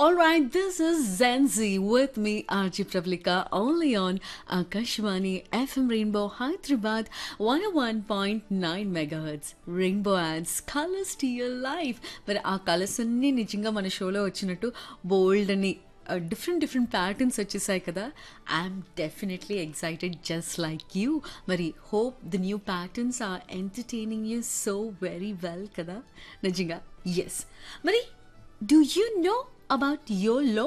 All right, this is Zenzi with me, RG Pravlika, only on Akashwani FM Rainbow Hyderabad 101.9 megahertz. Rainbow adds colors to your life. మరి ఆ colours అన్నీ నిజంగా మన షోలో వచ్చినట్టు బోల్డ్ అని డిఫరెంట్ డిఫరెంట్ ప్యాటర్న్స్ వచ్చేసాయి కదా I'm definitely excited just like you మరి hope the new patterns are entertaining you so very well కదా నిజంగా ఎస్ మరి do you know about YOLO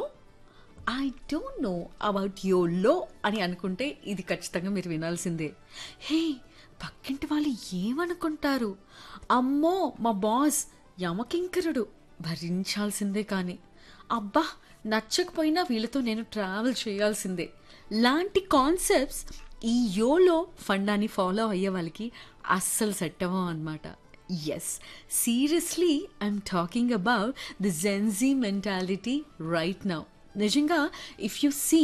I don't know about YOLO అని అనుకుంటే ఇది ఖచ్చితంగా మీరు వినాల్సిందే హే పక్కింటి వాళ్ళు ఏమనుకుంటారు అమ్మో మా బాస్ యమకింకరుడు భరించాల్సిందే కానీ అబ్బా నచ్చకపోయినా వీళ్ళతో నేను ట్రావెల్ చేయాల్సిందే లాంటి కాన్సెప్ట్స్ ఈ యోలో ఫండాన్ని ఫాలో అయ్యే వాళ్ళకి అస్సలు సెట్ అవ్వం అనమాట yes seriously I'm talking about the Gen Z mentality right now నిజంగా ఇఫ్ యు సీ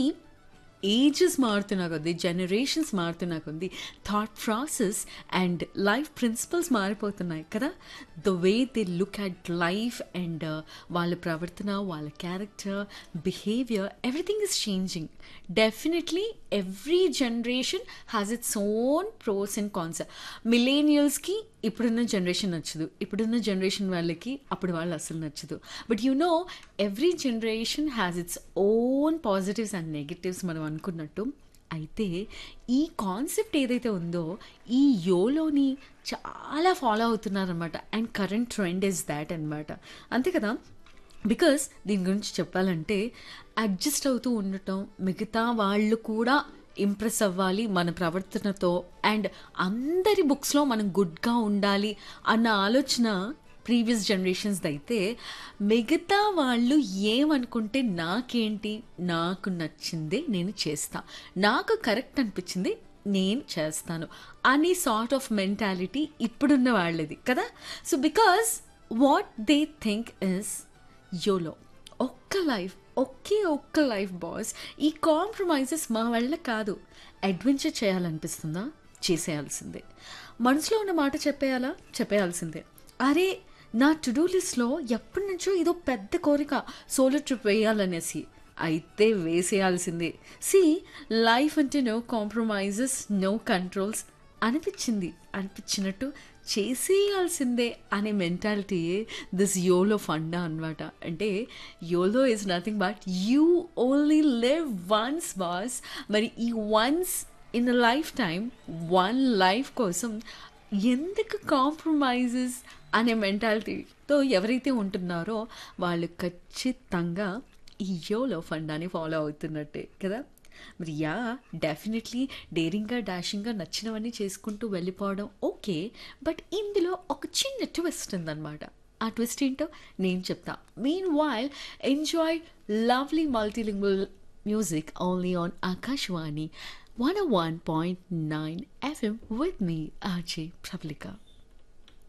ఏజెస్ మారుతున్నా కొద్దీ జనరేషన్స్ మారుతున్నా కొద్దీ thought process and life principles మారిపోతున్నాయి కదా the way they look at life and వాళ్ళ ప్రవర్తన వాళ్ళ character behaviour everything is changing definitely every generation has its own pros and concept మిలేనియల్స్కి ఇప్పుడున్న జనరేషన్ నచ్చదు ఇప్పుడున్న జనరేషన్ వాళ్ళకి అప్పుడు వాళ్ళు అసలు నచ్చదు but you know every generation has its own positives and negatives మనం అనుకున్నట్టు అయితే ఈ కాన్సెప్ట్ ఏదైతే ఉందో ఈ యోలోని చాలా ఫాలో అవుతున్నారనమాట and current trend is that అనమాట అంతే కదా బికాస్ దీని గురించి చెప్పాలంటే అడ్జస్ట్ అవుతూ ఉండటం మిగతా వాళ్ళు కూడా ఇంప్రెస్ అవ్వాలి మన ప్రవర్తనతో అండ్ అందరి బుక్స్లో మనం గుడ్గా ఉండాలి అన్న ఆలోచన ప్రీవియస్ జనరేషన్స్ అయితే మిగతా వాళ్ళు ఏమనుకుంటే నాకేంటి నాకు నచ్చిందే నేను చేస్తా నాకు కరెక్ట్ అనిపించింది నేను చేస్తాను అనే సార్ట్ ఆఫ్ మెంటాలిటీ ఇప్పుడున్న వాళ్ళది కదా so because what they think is YOLO ఒక్క లైఫ్ ఒకే ఒక్క లైఫ్ బాస్ ఈ కాంప్రమైజెస్ మా వల్ల కాదు అడ్వెంచర్ చేయాలనిపిస్తుందా చేసేయాల్సిందే మనసులో ఉన్న మాట చెప్పేయాలా చెప్పేయాల్సిందే అరే నా టు డూ లిస్ట్లో ఎప్పటి నుంచో ఇదో పెద్ద కోరిక సోలో ట్రిప్ వేయాలనేసి అయితే వేసేయాల్సిందే సి లైఫ్ అంటే నో కాంప్రమైజెస్ నో కంట్రోల్స్ అనిపించింది అనిపించినట్టు చేసేయాల్సిందే అనే మెంటాలిటీయే దిస్ యోలో ఫండా అనమాట అంటే YOLO is nothing but you only live once boss మరి ఈ once in a lifetime one life కోసం ఎందుకు కాంప్రమైజెస్ అనే మెంటాలిటీతో ఎవరైతే ఉంటున్నారో వాళ్ళు ఖచ్చితంగా ఈ యోలో ఫండాని ఫాలో అవుతున్నట్టే కదా మరి యా డెఫినెట్లీ డేరింగ్గా డాషింగ్గా నచ్చినవన్నీ చేసుకుంటూ వెళ్ళిపోవడం ఓకే బట్ ఇందులో ఒక చిన్న ట్విస్ట్ ఉందన్నమాట ఆ ట్విస్ట్ ఏంటో నేను చెప్తా meanwhile enjoy lovely multilingual music only on Akashvani one one point nine FM with మీ ఆర్జే ప్రబలికా